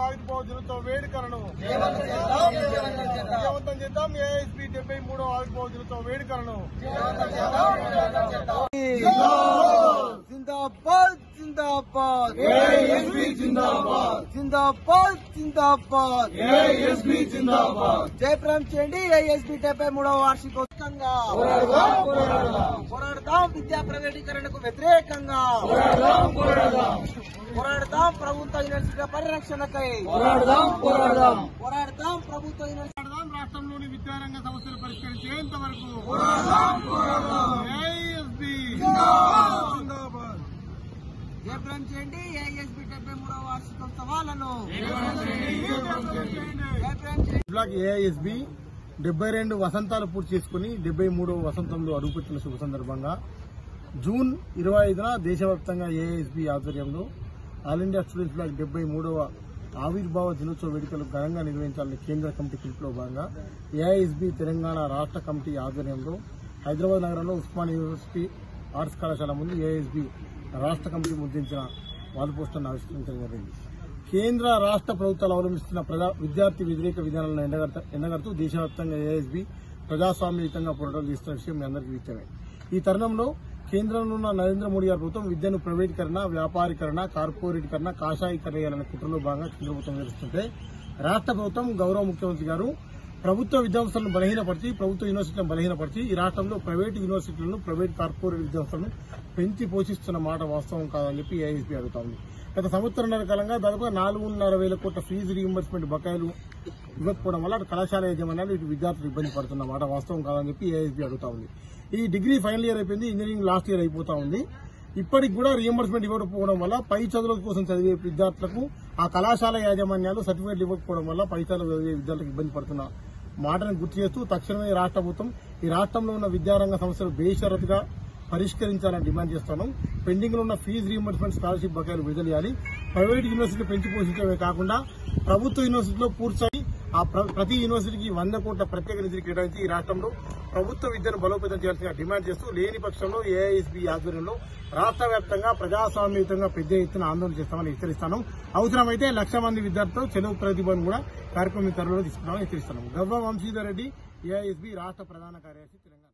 ఆవిర్భావ దినోత్సవ వేడుకలను విజయవంతం చేద్దాం ఏఎస్పీ డెబ్బై మూడవ ఆవిర్భావ దినోత్సవ వేడుకలను జిందాబాద్ జిందాబాద్ జిందాబాద్ జిందాబాద్ జిందాబాద్ జయప్రదం చేయండి ఏఎస్బి డెబ్బై మూడవ వార్షికోత్సవంగా పోరాడదాం విద్యా ప్రైవేటీకరణకు వ్యతిరేకంగా పోరాడదాం ప్రభుత్వ యూనివర్సిటీల పరిరక్షణకై పోరాడదాం ప్రభుత్వ యూనివర్సిటీ పోరాడదాం రాష్ట్రంలోని విద్యారంగ సమస్యలు పరిష్కరించేంత వరకు ఏఎస్బీ జిందాబాద్ జయప్రదం చేయండి ఏఎస్బి డెబ్బై మూడవ వార్షికోత్సవాలను జయప్రదం చేయండి బ్లాక్ ఏఐఎస్బి డెబ్బై రెండు వసంతాలు పూర్తి చేసుకుని డెబ్బై మూడవ వసంతంలో అడుగుపెట్టిన శుభ సందర్భంగా జూన్ ఇరవై ఐదున దేశవ్యాప్తంగా ఏఐఎస్బి ఆధ్వర్యంలో ఆల్ ఇండియా స్టూడెంట్స్ బ్లాక్ డెబ్బై మూడవ ఆవిర్భావ దినోత్సవ వేడుకలు ఘనంగా నిర్వహించాలని కేంద్ర కమిటీ పిలుపులో భాగంగా ఏఐఎస్బి తెలంగాణ రాష్ట్ర కమిటీ ఆధ్వర్యంలో హైదరాబాద్ నగరంలో ఉస్మాన్ యూనివర్సిటీ ఆర్ట్స్ కళాశాల ముందు ఏఐఎస్బి రాష్ట్ర కమిటీ ముద్రించిన వాల్ పోస్టర్ను ఆవిష్కరించడం జరిగింది కేంద్ర రాష్ట్ర ప్రభుత్వాలు అవలంబిస్తున్న ప్రజా విద్యార్థి వ్యతిరేక విధానాలను ఎండగడత- ఎండగడుతూ దేశవ్యాప్తంగా ఏఎస్బీ ప్రజాస్వామ్యయుతంగా పోరాటాలు చేస్తున్న విషయం మీ అందరికీ విత్తమే ఈ తరుణంలో కేంద్రంలో ఉన్న నరేంద్ర మోడీ గారి ప్రభుత్వం విద్యను ప్రైవేటీకరణ వ్యాపారీకరణ కార్పొరేటీకరణ కాషాయీకరణ చేయాలనే కుట్రలో భాగంగా కేంద్ర ప్రభుత్వం నిర్వహిస్తుంటే రాష్ట్ర ప్రభుత్వం గౌరవ ముఖ్యమంత్రి గారు ప్రభుత్వ విద్యాసంస్థలను బలహీనపరిచి ప్రభుత్వ యూనివర్సిటీలను బలహీనపరిచి ఈ రాష్ట్రంలో ప్రైవేటు యూనివర్సిటీలను ప్రైవేట్ కార్పొరేట్ విద్యాసంస్థలను పెంచి పోషిస్తున్న మాట వాస్తవం కాదని చెప్పి ఏఐఎస్పీ అడుగుతా ఉంది గత సంవత్సరంన్నర కాలంగా దాదాపుగా నాలుగున్నర వేల కోట్ల ఫీజు రీయింబర్స్మెంట్ బకాయిలు ఇవ్వకపోవడం వల్ల అటు కళాశాల యాజమాన్యాలు ఇటు విద్యార్థులు ఇబ్బంది పడుతున్న మాట వాస్తవం కాదని చెప్పి ఏఐఎస్బీ అడుగుతా ఉంది ఈ డిగ్రీ ఫైనల్ ఇయర్ అయిపోయింది ఇంజనీరింగ్ లాస్ట్ ఇయర్ అయిపోతా ఉంది ఇప్పటికి కూడా రీఎంబర్స్మెంట్ ఇవ్వకపోవడం వల్ల పై చదువుల కోసం చదివే విద్యార్థులకు ఆ కళాశాల యాజమాన్యాలు సర్టిఫికేట్ ఇవ్వకపోవడం వల్ల పై చదువు చదివే విద్యార్థులకు ఇబ్బంది పడుతున్న మాటను గుర్తు చేస్తూ తక్షణమే రాష్ట్ర ప్రభుత్వం ఈ రాష్ట్రంలో ఉన్న విద్యారంగ సమస్యలు బేషరతుగా పరిష్కరించాలని డిమాండ్ చేస్తున్నాం పెండింగ్ లో ఉన్న ఫీజు రీఎంబర్స్మెంట్ స్కాలర్షిప్ బకాయిలు విడుదల చేయాలి ప్రైవేట్ యూనివర్సిటీలు పెంచి పోషించడమే కాకుండా ప్రభుత్వ యూనివర్సిటీలో పూర్తి ఆ ప్ర- ప్రతి యూనివర్సిటీకి వంద కోట్ల ప్రత్యేక నిధులు కేటాయించి ఈ రాష్ట్రంలో ప్రభుత్వ విద్యను బలోపేతం చేయాల్సిన డిమాండ్ చేస్తూ లేని పక్షంలో ఏఐఎస్బీ ఆధ్వర్యంలో రాష్ట్ర వ్యాప్తంగా ప్రజాస్వామ్యయుతంగా పెద్ద ఎత్తున ఆందోళన చేస్తామని హెచ్చరిస్తాను అవసరమైతే లక్ష మంది విద్యార్థులతో చెలవు ప్రతిభను కూడా కార్యక్రమం త్వరలో తీసుకున్నామని హెచ్చరిస్తున్నాం గర్వ వంశీధర్ రెడ్డి ఏఐఎస్బీ రాష్ట్ర ప్రధాన కార్యదర్శి తెలంగాణ